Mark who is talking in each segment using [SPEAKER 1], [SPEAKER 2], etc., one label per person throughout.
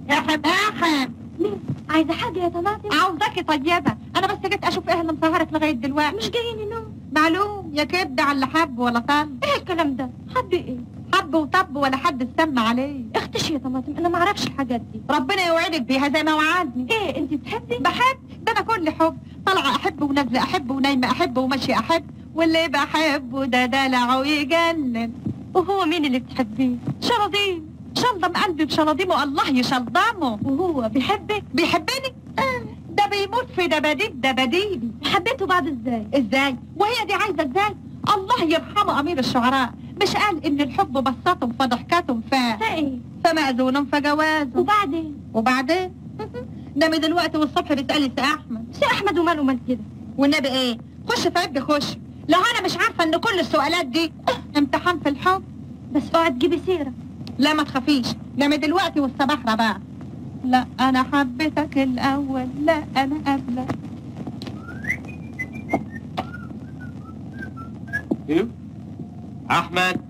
[SPEAKER 1] احب احب
[SPEAKER 2] ليه عايزه حاجه يا طماطم
[SPEAKER 1] عاوزاكي طيبة انا بس جيت اشوف ايه اللي مسهرك لغاية دلوقتي
[SPEAKER 2] مش جايين نوم
[SPEAKER 1] معلوم يا كبد على حب ولا طل
[SPEAKER 2] ايه الكلام ده حد ايه
[SPEAKER 1] حب وطب ولا حد استمع عليه
[SPEAKER 2] اختشي يا طماطم انا ما اعرفش الحاجات دي
[SPEAKER 1] ربنا يوعدك بيها زي ما وعدني
[SPEAKER 2] ايه انت بتحبي
[SPEAKER 1] بحب ده انا كل حب طالعة احب ونازلة احب ونايمة احب وماشية احب واللي بحبه ده دلعه يجنن
[SPEAKER 2] وهو مين اللي بتحبيه
[SPEAKER 1] شلاضيم شلضم قلبي بشلاضيمه الله يشلضمه
[SPEAKER 2] وهو بيحبك
[SPEAKER 1] بيحبني آه، ده بيموت في دباديب دباديبي
[SPEAKER 2] حبيته بعد ازاي
[SPEAKER 1] ازاي وهي دي عايزه ازاي الله يرحمه امير الشعراء مش قال ان الحب بساط فضحكات ف
[SPEAKER 2] فايه
[SPEAKER 1] فمأذون فجواز
[SPEAKER 2] وبعدين
[SPEAKER 1] وبعدين نامي دلوقتي والصبح بيسألي سي احمد
[SPEAKER 2] سي احمد وماله مال كده
[SPEAKER 1] والنبي ايه خش في عبد خش لو انا مش عارفه ان كل السؤالات دي امتحان في الحب
[SPEAKER 2] بس اوعى تجيبي سيره
[SPEAKER 1] لا ما تخافيش نامي دلوقتي والصباح رباع لا انا حبيتك الاول لا انا قبلك
[SPEAKER 3] ايوه احمد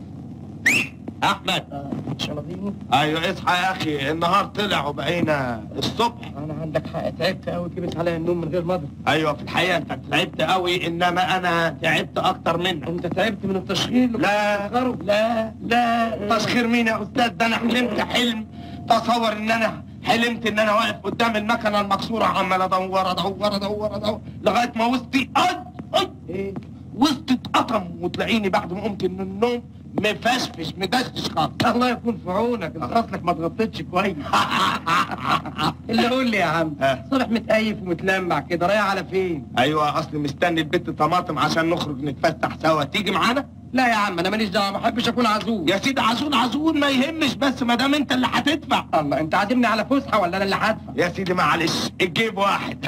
[SPEAKER 3] احمد
[SPEAKER 4] شلاطين
[SPEAKER 3] ايوه اصحى يا اخي النهار طلع وبقينا الصبح
[SPEAKER 4] انا عندك حق تعبت قوي كبس عليا النوم من غير مضرب
[SPEAKER 3] ايوه في الحقيقه انت تعبت قوي انما انا تعبت اكتر منك
[SPEAKER 4] انت تعبت من التشخير
[SPEAKER 3] لا لا لا تسخير مين يا استاذ ده انا حلمت حلم تصور ان انا حلمت ان انا واقف قدام المكنه المكسوره عمال ادور ادور ادور ادور لغايه ما وسطي اي اي
[SPEAKER 4] ايه
[SPEAKER 3] وسطي اتقطم وتلاقيني بعد ما قمت من النوم مفشفش مدشش خالص
[SPEAKER 4] الله يكون في عونك انت اصلك ما اتغطيتش كويس اللي قول لي يا عم
[SPEAKER 3] ها.
[SPEAKER 4] صالح متقيف ومتلمع كده رايح على فين
[SPEAKER 3] ايوه اصلي مستني البت طماطم عشان نخرج نتفسح سوا تيجي معانا
[SPEAKER 4] لا يا عم انا ماليش دعوه ما بحبش اكون عزوز
[SPEAKER 3] يا سيدي عزول عزول ما يهمش بس ما دام انت اللي هتدفع
[SPEAKER 4] الله انت عازمني على فسحه ولا انا اللي هدفع
[SPEAKER 3] يا سيدي معلش الجيب واحد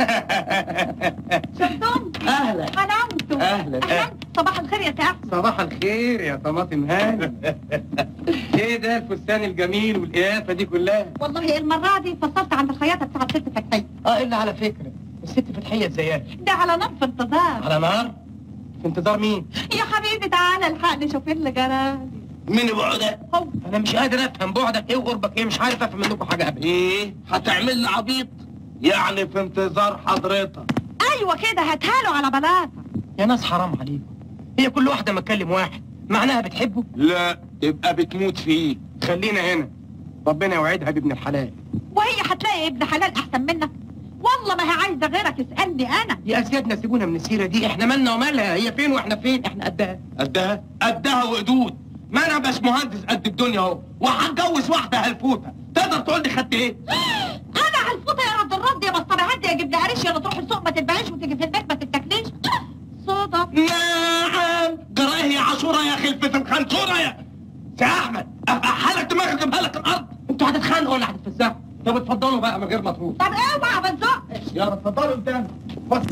[SPEAKER 1] شفتم
[SPEAKER 4] اهلا
[SPEAKER 1] حلمتوا
[SPEAKER 4] أهلاً.
[SPEAKER 1] أهلاً. صباح الخير يا سي احمد
[SPEAKER 4] صباح الخير يا طماطم هاني ايه ده الفستان الجميل والقيافه دي كلها
[SPEAKER 1] والله المرة دي فصلت عند الخياطة بتاع الست فتحية
[SPEAKER 4] اه الا على فكره الست فتحيه ازيها
[SPEAKER 1] ده على نار في انتظار
[SPEAKER 4] على نار في انتظار مين
[SPEAKER 1] يا حبيبي تعالى الحقني شوف اللي جرالي
[SPEAKER 3] مين بعدك
[SPEAKER 1] هو
[SPEAKER 4] انا مش قادر افهم بعدك ايه وقربك ايه مش عارف افهم منكم حاجه ابدا
[SPEAKER 3] ايه هتعمل لي عبيط يعني في انتظار حضرتك
[SPEAKER 1] ايوه كده هاتهاله على بلاطة
[SPEAKER 4] يا ناس حرام عليكم هي كل واحده ما تكلم واحد معناها بتحبه
[SPEAKER 3] لا تبقى بتموت فيه
[SPEAKER 4] خلينا هنا ربنا يوعدها بابن الحلال
[SPEAKER 1] وهي هتلاقي ابن حلال احسن منك والله ما هي عايزه غيرك اسالني انا
[SPEAKER 4] يا اسيادنا سيبونا من السيره دي احنا مالنا ومالها هي فين واحنا فين احنا قدها
[SPEAKER 3] قدها قدها وقدود ما انا باش مهندس قد الدنيا اهو وهتجوز واحده هلفوته تقدر تقول لي خدت ايه
[SPEAKER 1] انا على الفوطه يا رد الرد يا بسطره هدي يا جبن قريش يا تروح السوق ما تتباعيش وتيجي في البيت ما تتاكليش صدف
[SPEAKER 3] نعم جرايه يا عاشوره يا خلفة الخنصوره يا سي احمد افحلك دماغك اجيبها لك الارض
[SPEAKER 4] انتوا هتتخانقوا ولا هتتفسحوا طب اتفضلوا بقى من غير ما تروح
[SPEAKER 1] طب اوعى ما تزقش
[SPEAKER 4] يلا اتفضلوا قدام اتفضل.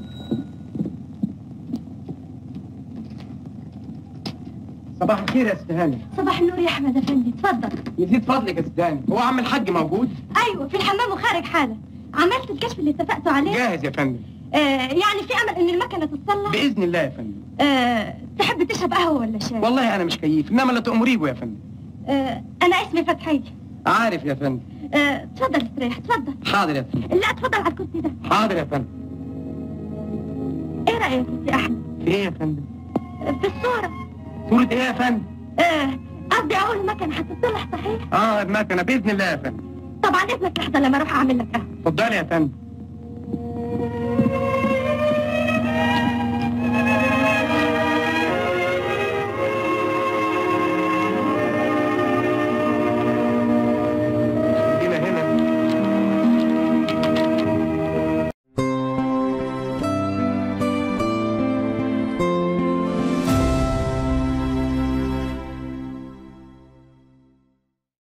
[SPEAKER 4] صباح الخير يا استهاني
[SPEAKER 2] صباح النور يا احمد افندي اتفضل
[SPEAKER 4] يزيد فضلك يا استهاني هو عم الحاج موجود
[SPEAKER 2] ايوه في الحمام وخارج حالا عملت الكشف اللي اتفقتوا عليه
[SPEAKER 4] جاهز يا فندم
[SPEAKER 2] آه يعني في امل ان المكنه تتصلح
[SPEAKER 4] باذن الله يا فندم
[SPEAKER 2] آه تحب تشرب قهوه ولا شاي
[SPEAKER 4] والله انا مش كيف انما لا تأمريه يا فندم
[SPEAKER 2] آه انا اسمي فتحيه
[SPEAKER 4] عارف يا فندم
[SPEAKER 2] آه اتفضل استريح اتفضل
[SPEAKER 4] حاضر يا فندم
[SPEAKER 2] لا اتفضل على الكرسي ده
[SPEAKER 4] حاضر يا فندم
[SPEAKER 2] ايه رايك يا احمد
[SPEAKER 4] في ايه يا فندم
[SPEAKER 2] آه، في الصوره
[SPEAKER 4] صورة ايه يا فندم
[SPEAKER 2] آه، قصدي اهو المكنه هتتصلح صحيح
[SPEAKER 4] اه المكنه باذن الله يا فندم
[SPEAKER 2] طبعا اذنك لحظه لما اروح اعمل لك قهوه
[SPEAKER 4] اتفضلي يا فندم